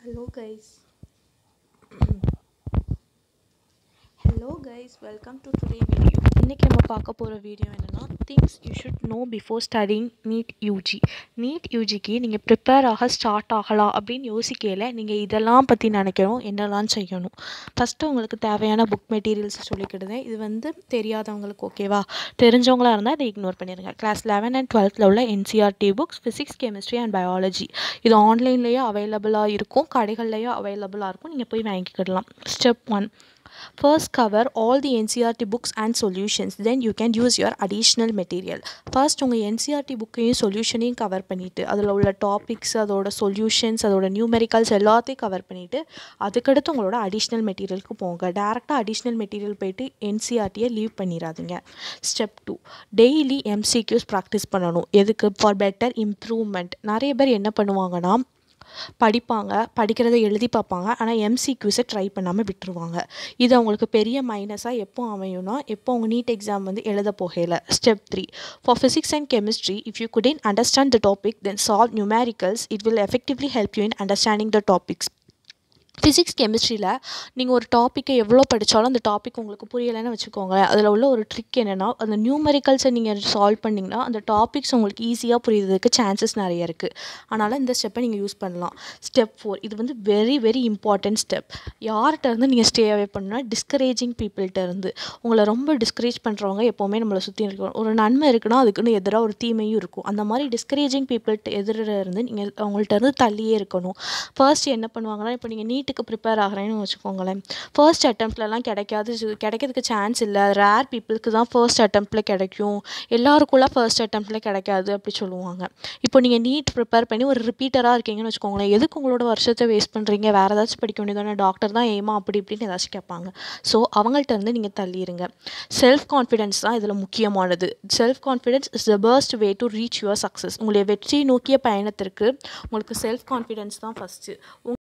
Hello guys. Hello guys welcome to today video இன்றைக்கி நம்ம பார்க்க போகிற வீடியோ என்னென்னா things you should know before studying NEET UG NEET யூஜிக்கு நீங்கள் ப்ரிப்பேர் ஆக ஸ்டார்ட் ஆகலாம் அப்படின்னு யோசிக்கையில் நீங்கள் இதெல்லாம் பற்றி நினைக்கணும் என்னெல்லாம் செய்யணும் ஃபஸ்ட்டு உங்களுக்கு தேவையான புக் மெட்டீரியல்ஸ் சொல்லிக்கிடுதேன் இது வந்து தெரியாதவங்களுக்கு ஓகேவா தெரிஞ்சவங்களா இருந்தால் இதை இக்னோர் பண்ணிடுங்க கிளாஸ் லெவன் அண்ட் டுவெல்த்தில் உள்ள NCERT books physics chemistry and biology இது ஆன்லைன்லேயும் அவைலபிளாக இருக்கும் கடைகள்லேயும் அவைலபிளாக இருக்கும் நீங்கள் போய் வாங்கிக்கிடலாம் step one First cover all the NCRT books and solutions then you can use your additional material first உங்கள் என்சிஆர்டி புக்கையும் சொல்யூஷனையும் கவர் பண்ணிவிட்டு அதில் உள்ள டாபிக்ஸ் அதோட சொல்யூஷன்ஸ் அதோட நியூமெரிக்கல்ஸ் எல்லாத்தையும் கவர் பண்ணிவிட்டு அதுக்கடுத்து உங்களோட அடிஷ்னல் மெட்டீரியலுக்கு போங்க டேரெக்டாக அடிஷ்னல் மெட்டீரியல் போயிட்டு என்சிஆர்டியை லீவ் பண்ணிடாதீங்க step two daily MCQs practice பண்ணணும் எதுக்கு ஃபார் பெட்டர் இம்ப்ரூவ்மெண்ட் நிறைய பேர் என்ன பண்ணுவாங்கன்னா படிப்பாங்க படிக்கிறத எழுதி பார்ப்பாங்க ஆனால் எம்சிக்யூஸை ட்ரை பண்ணாமல் விட்டுருவாங்க இது அவங்களுக்கு பெரிய மைனஸாக எப்போ அமையும்னா எப்போ அவங்க நீட் எக்ஸாம் வந்து எழுத போகையில் step three for physics and chemistry if you couldn't understand the topic then solve numericals it will effectively help you in understanding the topics physics கெமிஸ்ட்ரியில் நீங்கள் ஒரு டாப்பிக்கை எவ்வளோ படித்தாலும் அந்த டாபிக் உங்களுக்கு புரியலைன்னு வச்சுக்கோங்களேன் அதில் உள்ள ஒரு ட்ரிக் என்னென்னா அந்த நியூமரிக்கல்ஸை நீங்கள் சால்வ் பண்ணிங்கன்னா அந்த டாபிக்ஸ் உங்களுக்கு ஈஸியாக புரியுறதுக்கு சான்சஸ் நிறைய இருக்குது அதனால் இந்த ஸ்டெப்பை நீங்கள் யூஸ் பண்ணலாம் ஸ்டெப் ஃபோர் இது வந்து வெரி வெரி இம்பார்ட்டன்ட் ஸ்டெப் யார்கிட்ட இருந்து நீங்கள் ஸ்டே அவே பண்ணால் டிஸ்கரேஜிங் பீப்புள்கிட்ட இருந்து உங்களை ரொம்ப டிஸ்கரேஜ் பண்ணுறவங்க எப்போவுமே நம்மளை சுற்றி இருக்கணும் ஒரு நன்மை இருக்குன்னா அதுக்குன்னு எதிராக ஒரு தீமையும் இருக்கும் அந்த மாதிரி டிஸ்கரேஜிங் பீப்புள்கிட்ட எதிர இருந்து நீங்கள் அவங்கள்ட்ட இருந்து தள்ளியே இருக்கணும் ஃபர்ஸ்ட் என்ன பண்ணுவாங்கன்னா இப்போ நீங்கள் நீட்டுக்கு ப்ரிப்பேர் ஆகிறேன்னு வச்சுக்கோங்களேன் ஃபர்ஸ்ட் அட்டம்ப்ட்லலாம் கிடைக்காது கிடைக்கிறதுக்கு சான்ஸ் இல்லை ரேர் பீப்புளுக்கு தான் ஃபர்ஸ்ட் அட்டம்ப்டில் கிடைக்கும் எல்லாருக்குள்ள ஃபர்ஸ்ட் அட்டம்ப்டில் கிடைக்காது அப்படி சொல்லுவாங்க இப்போ நீங்கள் நீட் ப்ரிப்பேர் பண்ணி ஒரு ரிப்பீட்டராக இருக்கீங்கன்னு வச்சுக்கோங்களேன் எதுக்கு உங்களோட வருஷத்தை வேஸ்ட் பண்ணுறீங்க வேறு ஏதாச்சும் படிக்க வேண்டியதானே டாக்டர் தான் ஏமா அப்படி இப்படின்னு ஏதாச்சும் கேட்பாங்க ஸோ அவங்கள்ட்ட இருந்து நீங்கள் தள்ளிடுங்க செல்ஃப் கான்ஃபிடென்ஸ் தான் இதில் முக்கியமானது self confidence is the best way to reach your success உங்களுடைய வெற்றி நோக்கிய பயணத்திற்கு உங்களுக்கு செல்ஃப் கான்ஃபிடென்ஸ் தான் ஃபஸ்ட்டு